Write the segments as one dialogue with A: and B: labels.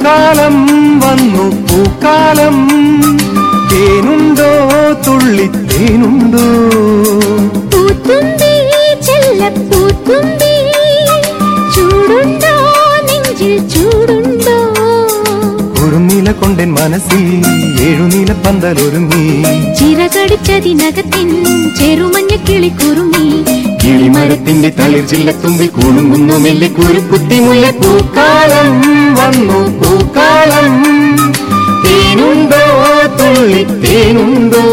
A: പൂക്കാലം വന്നു പൂക്കാലം തേനുണ്ടോ തുള്ളി തേനുണ്ടോ
B: പൂത്തുമ്പി ചെല്ലപ്പൂത്തുമ്പി ചൂടുണ്ടോ നെഞ്ചിൽ ചൂടുണ്ടോ
A: കുറുനില കൊണ്ടൻ മനസ്സിൽ ഏഴുനീല പന്തലൊരുങ്ങി
B: ചിറകടിച്ചതിനകത്തിൻ ചെറുമഞ്ഞ കിളി കുറുമി
A: കിളിമരത്തിന്റെ തളിർ ചില്ലത്തുമ്പിൽ കുണുങ്ങുന്നു മെല്ലെ കുരുക്കുത്തി മുല്ല പൂക്കാലം വന്നു പൂക്കാലം തേനുണ്ടോ തുള്ളി തേനുണ്ടോ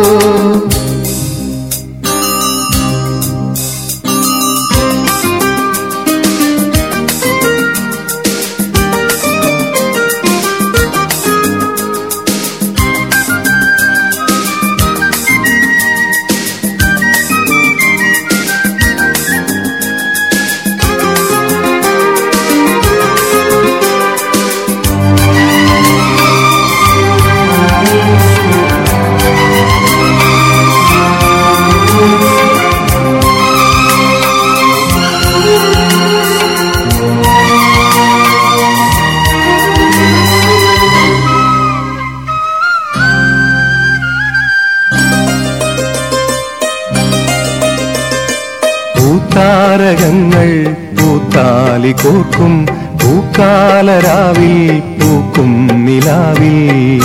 A: പൂത്താരകങ്ങൾ പൂത്താലി കോർക്കും പൂക്കാലരാവിൽ പൂക്കും നിലാവിൽ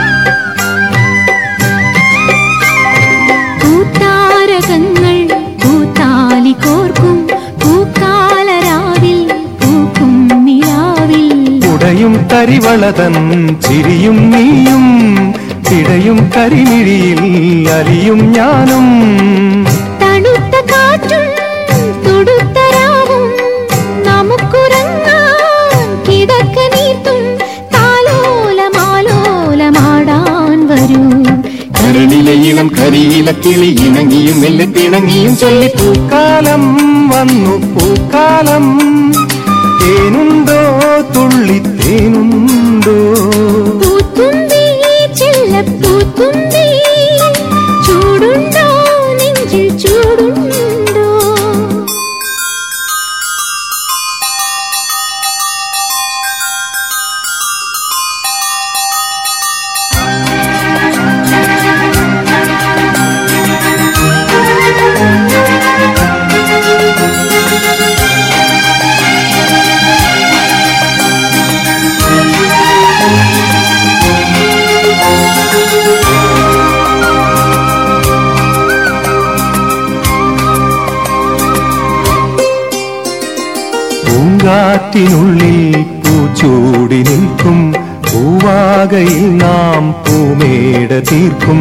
B: പൂത്താരകങ്ങൾ പൂത്താലി കോർക്കും പൂക്കാലരാവിൽ പൂക്കും നിലാവിൽ
A: ഉടയും കരിവളതൻ ചിരിയും നീയും തിടയും കരിമിഴിയിൽ അലിയും ഞാനും
B: തണുത്ത കാറ്റും തുടുത്ത രാവും നമുക്കുറങ്ങാൻ കിടക്ക നീർത്തും താലോലമാലോലമാടാൻ വരൂ
A: കരളിലെ ഇളം കരിയില കിളി ഇണങ്ങിയും മെല്ലെ തിണങ്ങിയും ചൊല്ലി പൂക്കാലം വന്നു പൂക്കാലം തേനുണ്ടോ തുള്ളി തേനുണ്ടോ
B: പൂത്തുമ്പി ചെല്ലപ്പൂത്തുമ്പി ചൂടുണ്ടോ നെഞ്ചിൽ ചൂടുണ്ടോ
A: പൂങ്കാറ്റിനുള്ളിൽ പൂച്ചൂടി നിൽക്കും പൂവാകയിൽ നാം പൂമേട തീർക്കും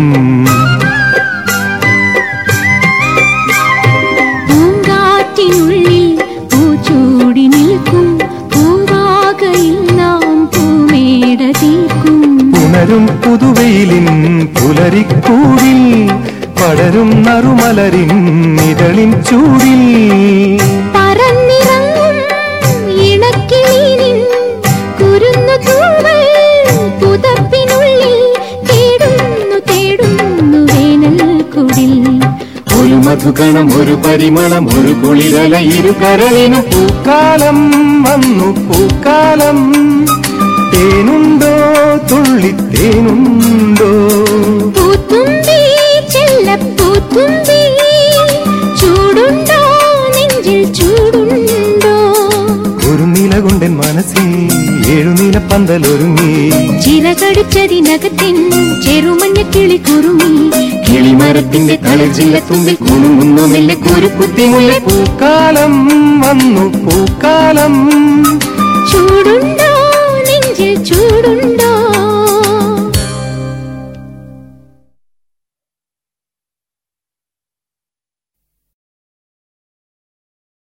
B: പൂങ്കാറ്റിനുള്ളിൽ പൂച്ചൂടി നിൽക്കും പൂവാകയിൽ നാം പൂമേട തീർക്കും
A: പുണരും പുതുവെയിലിൻ പുലരിക്കൂടിൽ പടരും നറുമലരിൻ ഇതളിൻ ചൂടിൽ
B: പറന്നിറങ്ങും ഇണക്കിളീനിൻ കുരുന്നു തൂവൽ പുതപ്പിനുള്ളിൽ തേടുന്നു തേടുന്നു വേനൽ കുടിൽ
A: ഒരു മധുകണം ഒരു പരിമളം ഒരു കുളിരല ഇരു കരളിനു പൂക്കാലം വന്നു പൂക്കാലം തേനുണ്ടോ തുള്ളി തേനുണ്ടോ
B: പൂത്തുമ്പി ചെല്ലപ്പൂത്തുമ്പി ചൂടുണ്ടോ നെഞ്ചിൽ ചൂടുണ്ടോ
A: ഒരു നിലകൊണ്ടൻ മനസ്സിൽ ഏഴുനില പന്തലൊരുങ്ങി
B: ചിറകടിച്ചതിനകത്തിൻ ചെറുമഞ്ഞ കിളി കുറുമി
A: കിളിമരത്തിന്റെ തളിർജില്ലത്തുമ്പിൽ കുണുങ്ങുന്നു മെല്ലെ കുരുക്കുത്തി മുല്ല പൂക്കാലം വന്നു പൂക്കാലം
B: ചൂടുണ്ടോ നെഞ്ചിൽ ചൂടുണ്ടോ